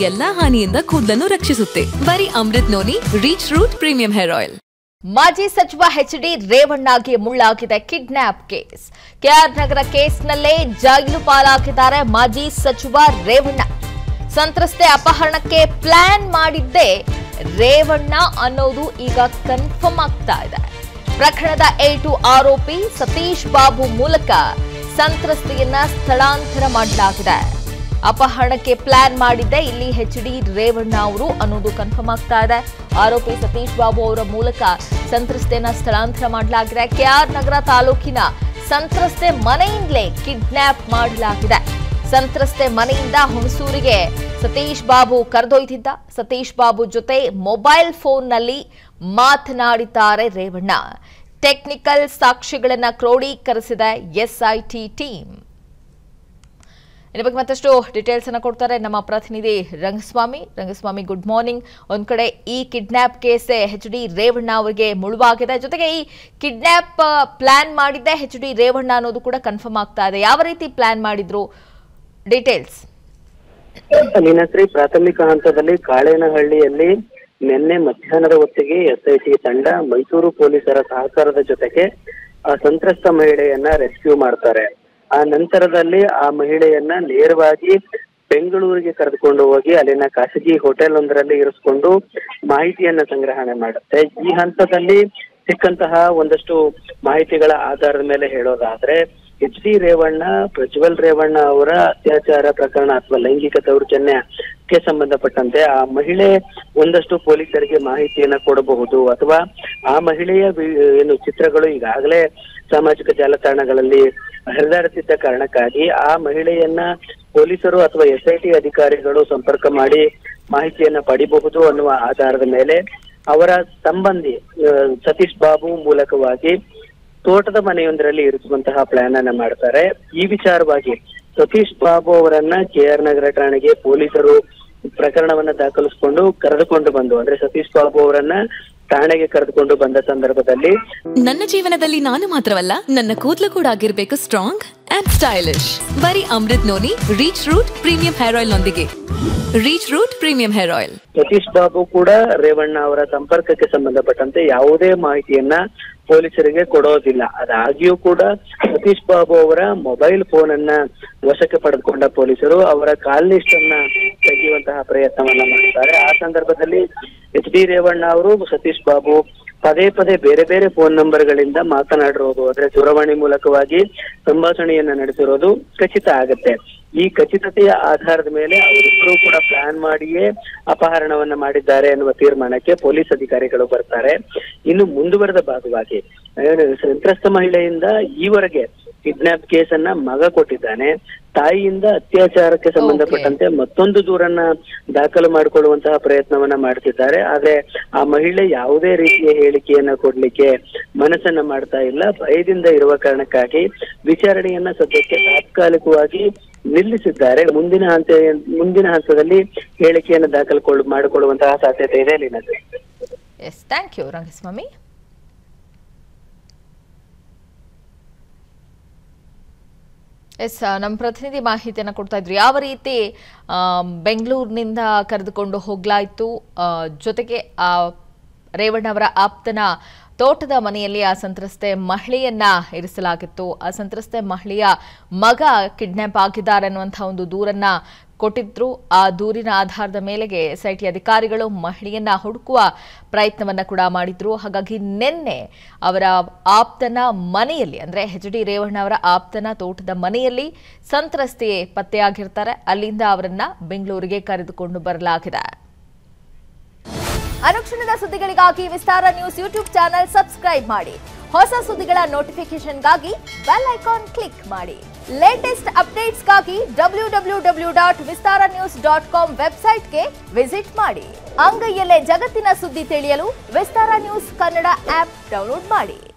ಎಲ್ಲಾ ಹಾನಿಯಿಂದ ಕೂದಲನ್ನು ರಕ್ಷಿಸುತ್ತೆ ಬರೀ Amrut noni rich root premium hair oil ಮಾಜಿ ಸಚಿವ ಎಚ್ ಡಿ ರೇವಣ್ಣಗೆ ಮುಳ್ಳಾಗಿದೆ ಕಿಡ್ನಾಪ್ ಕೇಸ್ ಕೆಆರ್ ನಗರ ಕೇಸ್ನಲ್ಲೇ ಜೈಲು ಪಾಲಾಗಿದ್ದಾರೆ ಮಾಜಿ ಸಚಿವ ರೇವಣ್ಣ ಸಂತ್ರಸ್ತೆ ಅಪಹರಣಕ್ಕೆ ಪ್ಲಾನ್ ಮಾಡಿದ್ದೇ ರೇವಣ್ಣ ಅನ್ನೋದು ಈಗ ಕನ್ಫರ್ಮ್ ಆಗ್ತಾ ಇದೆ ಪ್ರಕರಣದ ಎ ಟು ಆರೋಪಿ ಸತೀಶ್ ಬಾಬು ಮೂಲಕ ಸಂತ್ರಸ್ತೆಯನ್ನ ಸ್ಥಳಾಂತರ ಮಾಡಲಾಗಿದೆ ಅಪಹರಣಕ್ಕೆ ಪ್ಲಾನ್ ಮಾಡಿದ್ದೆ ಇಲ್ಲಿ ಎಚ್ ಡಿ ರೇವಣ್ಣ ಅವರು ಅನ್ನೋದು ಕನ್ಫರ್ಮ್ ಆಗ್ತಾ ಇದೆ ಆರೋಪಿ ಸತೀಶ್ ಬಾಬು ಅವರ ಮೂಲಕ ಸಂತ್ರಸ್ತೆಯನ್ನ ಸ್ಥಳಾಂತರ ಮಾಡಲಾಗಿದೆ ಕೆಆರ್ ನಗರ ತಾಲೂಕಿನ ಸಂತ್ರಸ್ತೆ ಮನೆಯಿಂದಲೇ ಕಿಡ್ನಾಪ್ ಮಾಡಲಾಗಿದೆ ಸಂತ್ರಸ್ತೆ ಮನೆಯಿಂದ ಹುಣಸೂರಿಗೆ ಸತೀಶ್ ಬಾಬು ಕರೆದೊಯ್ದಿದ್ದ ಸತೀಶ್ ಬಾಬು ಜೊತೆ ಮೊಬೈಲ್ ಫೋನ್ನಲ್ಲಿ ಮಾತನಾಡಿದ್ದಾರೆ ರೇವಣ್ಣ ಟೆಕ್ನಿಕಲ್ ಸಾಕ್ಷ್ಯಗಳನ್ನ ಕ್ರೋಢೀಕರಿಸಿದೆ ಎಸ್ಐಟಿ ಟೀಮ್ ಇದ್ರ ಬಗ್ಗೆ ಮತ್ತಷ್ಟು ಡೀಟೇಲ್ಸ್ ಅನ್ನ ಕೊಡ್ತಾರೆ ನಮ್ಮ ಪ್ರತಿನಿಧಿ ರಂಗಸ್ವಾಮಿ ರಂಗಸ್ವಾಮಿ ಗುಡ್ ಮಾರ್ನಿಂಗ್ ಒಂದ್ ಕಡೆ ಈ kidnap case H D Revanna ಅವರಿಗೆ ಮುಳುವಾಗಿದೆ ಜೊತೆಗೆ ಈ ಕಿಡ್ನಾಪ್ ಪ್ಲಾನ್ ಮಾಡಿದ್ದೆ ಎಚ್ ಡಿ ರೇವಣ್ಣ ಅನ್ನೋದು ಕೂಡ ಕನ್ಫರ್ಮ್ ಆಗ್ತಾ ಇದೆ ಯಾವ ರೀತಿ ಪ್ಲಾನ್ ಮಾಡಿದ್ರು ಡೀಟೇಲ್ಸ್ ಲೀನಾಶ್ರೀ ಪ್ರಾಥಮಿಕ ಹಂತದಲ್ಲಿ ಕಾಳೇನಹಳ್ಳಿಯಲ್ಲಿ ನಿನ್ನೆ ಮಧ್ಯಾಹ್ನದ ಹೊತ್ತಿಗೆ ಎಸ್ಐಟಿ ತಂಡ ಮೈಸೂರು ಪೊಲೀಸರ ಸಹಕಾರದ ಜೊತೆಗೆ ಆ ಸಂತ್ರಸ್ತ ಮಹಿಳೆಯನ್ನ ರೆಸ್ಕ್ಯೂ ಮಾಡ್ತಾರೆ ಆ ನಂತರದಲ್ಲಿ ಆ ಮಹಿಳೆಯನ್ನ ನೇರವಾಗಿ ಬೆಂಗಳೂರಿಗೆ ಕರೆದುಕೊಂಡು ಹೋಗಿ ಅಲ್ಲಿನ ಖಾಸಗಿ ಹೋಟೆಲ್ ಒಂದರಲ್ಲಿ ಇರಿಸ್ಕೊಂಡು ಮಾಹಿತಿಯನ್ನ ಸಂಗ್ರಹಣೆ ಮಾಡುತ್ತೆ ಈ ಹಂತದಲ್ಲಿ ಸಿಕ್ಕಂತಹ ಒಂದಷ್ಟು ಮಾಹಿತಿಗಳ ಆಧಾರದ ಮೇಲೆ ಹೇಳೋದಾದ್ರೆ ಎಚ್ ಡಿ ರೇವಣ್ಣ ಪ್ರಜ್ವಲ್ ರೇವಣ್ಣ ಅವರ ಅತ್ಯಾಚಾರ ಪ್ರಕರಣ ಅಥವಾ ಲೈಂಗಿಕ ದೌರ್ಜನ್ಯಕ್ಕೆ ಸಂಬಂಧಪಟ್ಟಂತೆ ಆ ಮಹಿಳೆ ಒಂದಷ್ಟು ಪೊಲೀಸರಿಗೆ ಮಾಹಿತಿಯನ್ನ ಕೊಡಬಹುದು ಅಥವಾ ಆ ಮಹಿಳೆಯ ವಿ- ಏನು ಚಿತ್ರಗಳು ಈಗಾಗಲೇ ಸಾಮಾಜಿಕ ಜಾಲತಾಣಗಳಲ್ಲಿ ಹರಿದಾಡುತ್ತಿದ್ದ ಕಾರಣಕ್ಕಾಗಿ ಆ ಮಹಿಳೆಯನ್ನ ಪೊಲೀಸರು ಅಥವಾ ಎಸ್ ಐ ಟಿ ಅಧಿಕಾರಿಗಳು ಸಂಪರ್ಕ ಮಾಡಿ ಮಾಹಿತಿಯನ್ನ ಪಡಿಬಹುದು ಅನ್ನುವ ಆಧಾರದ ಮೇಲೆ ಅವರ ಸಂಬಂಧಿ ಆ, ಸತೀಶ್ ಬಾಬು ಮೂಲಕವಾಗಿ ತೋಟದ ಮನೆಯೊಂದರಲ್ಲಿ ಇರಿಸುವಂತಹ ಪ್ಲಾನ್ ಅನ್ನ ಮಾಡ್ತಾರೆ ಈ ವಿಚಾರವಾಗಿ ಸತೀಶ್ ಬಾಬು ಅವರನ್ನ ಕೆ ಆರ್ ನಗರ ಠಾಣೆಗೆ ಪೊಲೀಸರು ಪ್ರಕರಣವನ್ನ ದಾಖಲಿಸಿಕೊಂಡು ಕರೆದುಕೊಂಡು ಬಂದು ಅಂದ್ರೆ ಸತೀಶ್ ಬಾಬು ಅವರನ್ನ ಠಾಣೆಗೆ ಕರೆದುಕೊಂಡು ಬಂದ ಸಂದರ್ಭದಲ್ಲಿ ನನ್ನ ಜೀವನದಲ್ಲಿ ನಾನು ಮಾತ್ರವಲ್ಲ ನನ್ನ ಕೂದಲು ಕೂಡ ಆಗಿರ್ಬೇಕು ಸ್ಟ್ರಾಂಗ್ ಅಂಡ್ ಸ್ಟೈಲಿಶ್ ಬರೀ Amrut noni rich root premium hair oil ನೊಂದಿಗೆ rich root premium hair oil Satish Babu ಕೂಡ ರೇವಣ್ಣ ಅವರ ಸಂಪರ್ಕಕ್ಕೆ ಸಂಬಂಧಪಟ್ಟಂತೆ ಯಾವುದೇ ಮಾಹಿತಿಯನ್ನ ಪೊಲೀಸರಿಗೆ ಕೊಡೋದಿಲ್ಲ ಅದಾಗಿಯೂ ಕೂಡ ಸತೀಶ್ ಬಾಬು ಅವರ ಮೊಬೈಲ್ ಫೋನ್ ಅನ್ನ ವಶಕ್ಕೆ ಪಡೆದುಕೊಂಡ ಪೊಲೀಸರು ಅವರ ಕಾಲ್ ಲಿಸ್ಟ್ ಅನ್ನ ತೆಗೆಯುವಂತಹ ಪ್ರಯತ್ನವನ್ನ ಮಾಡ್ತಾರೆ ಆ ಸಂದರ್ಭದಲ್ಲಿ ಎಚ್ ಡಿ ರೇವಣ್ಣ ಅವರು ಸತೀಶ್ ಬಾಬು ಪದೇ ಪದೇ ಬೇರೆ ಬೇರೆ ಫೋನ್ ನಂಬರ್ಗಳಿಂದ ಮಾತನಾಡಿರೋದು ಅಂದ್ರೆ ದೂರವಾಣಿ ಮೂಲಕವಾಗಿ ಸಂಭಾಷಣೆಯನ್ನ ನಡೆಸಿರೋದು ಖಚಿತ ಆಗತ್ತೆ ಈ ಖಚಿತತೆಯ ಆಧಾರದ ಮೇಲೆ ಅವರಿಬ್ಬರು ಕೂಡ ಪ್ಲಾನ್ ಮಾಡಿಯೇ ಅಪಹರಣವನ್ನ ಮಾಡಿದ್ದಾರೆ ಎನ್ನುವ ತೀರ್ಮಾನಕ್ಕೆ ಪೊಲೀಸ್ ಅಧಿಕಾರಿಗಳು ಬರ್ತಾರೆ ಇನ್ನು ಮುಂದುವರೆದ ಭಾಗವಾಗಿ ಏನು ಸಂತ್ರಸ್ತ ಮಹಿಳೆಯಿಂದ ಈವರೆಗೆ ಕಿಡ್ನಾಪ್ ಕೇಸನ್ನ ಮಗ ಕೊಟ್ಟಿದ್ದಾನೆ ತಾಯಿಯಿಂದ ಅತ್ಯಾಚಾರಕ್ಕೆ ಸಂಬಂಧಪಟ್ಟಂತೆ ಮತ್ತೊಂದು ದೂರನ್ನ ದಾಖಲು ಮಾಡಿಕೊಳ್ಳುವಂತಹ ಪ್ರಯತ್ನವನ್ನ ಮಾಡ್ತಿದ್ದಾರೆ ಆದ್ರೆ ಆ ಮಹಿಳೆ ಯಾವುದೇ ರೀತಿಯ ಹೇಳಿಕೆಯನ್ನ ಕೊಡ್ಲಿಕ್ಕೆ ಮನಸ್ಸನ್ನ ಮಾಡ್ತಾ ಇಲ್ಲ ಭಯದಿಂದ ಇರುವ ಕಾರಣಕ್ಕಾಗಿ ವಿಚಾರಣೆಯನ್ನ ಸದ್ಯಕ್ಕೆ ತಾತ್ಕಾಲಿಕವಾಗಿ ನಿಲ್ಲಿಸಿದ್ದಾರೆ ಮುಂದಿನ ಹಂತ ಮುಂದಿನ ಹಂತದಲ್ಲಿ ಹೇಳಿಕೆಯನ್ನು ದಾಖಲು ಮಾಡಿಕೊಳ್ಳುವಂತಹ ಸಾಧ್ಯತೆ ಇದೆ Leena S thank you Rangaswamy S ನಮ್ಮ ಪ್ರತಿನಿಧಿ ಮಾಹಿತಿಯನ್ನು ಕೊಡ್ತಾ ಇದ್ರು ಯಾವ ರೀತಿ ಆ, ಬೆಂಗಳೂರಿನಿಂದ ಕರೆದುಕೊಂಡು ಹೋಗ್ಲಾಯ್ತು ಆ, ಜೊತೆಗೆ ಆ ರೇವಣ್ಣ ಅವರ ಆಪ್ತನ ತೋಟದ ಮನೆಯಲ್ಲಿ ಆ ಸಂತ್ರಸ್ತೆ ಮಹಿಳೆಯನ್ನ ಇರಿಸಲಾಗಿತ್ತು ಆ ಸಂತ್ರಸ್ತೆ ಮಹಿಳೆಯ ಮಗ ಕಿಡ್ನಾಪ್ ಆಗಿದ್ದಾರೆ ಅನ್ನುವಂಥ ಒಂದು ದೂರನ್ನ ಕೊಟ್ಟಿದ್ರು ಆ ದೂರಿನ ಆಧಾರದ ಮೇಲೆಗೆ ಎಸ್ಐಟಿ ಅಧಿಕಾರಿಗಳು ಮಹಿಳೆಯನ್ನ ಹುಡುಕುವ ಪ್ರಯತ್ನವನ್ನ ಕೂಡ ಮಾಡಿದ್ರು ಹಾಗಾಗಿ ನಿನ್ನೆ ಅವರ ಆಪ್ತನ ಮನೆಯಲ್ಲಿ ಅಂದ್ರೆ ಎಚ್ ಡಿ ರೇವಣ್ಣ ಅವರ ಆಪ್ತನ ತೋಟದ ಮನೆಯಲ್ಲಿ ಸಂತ್ರಸ್ತೆ ಪತ್ತೆಯಾಗಿರ್ತಾರೆ ಅಲ್ಲಿಂದ ಅವರನ್ನ ಬೆಂಗಳೂರಿಗೆ ಕರೆದುಕೊಂಡು ಬರಲಾಗಿದೆ ಅನುಕ್ಷಣದ ಸುದ್ದಿಗಳಿಗಾಗಿ Vistara news YouTube channel subscribe ಮಾಡಿ ಹೊಸ ಸುದ್ದಿಗಳ ನೋಟಿಫಿಕೇಶನ್ಗಾಗಿ ಬೆಲ್ ಐಕಾನ್ ಕ್ಲಿಕ್ ಮಾಡಿ ಲೇಟೆಸ್ಟ್ ಅಪ್ಡೇಟ್ಸ್ಗಾಗಿ W W W dot Vistara news dot com ವೆಬ್ಸೈಟ್ಗೆ ವಿಸಿಟ್ ಮಾಡಿ ಅಂಗೈಯಲ್ಲೇ ಜಗತ್ತಿನ ಸುದ್ದಿ ತಿಳಿಯಲು Vistara news Kannada app download ಮಾಡಿ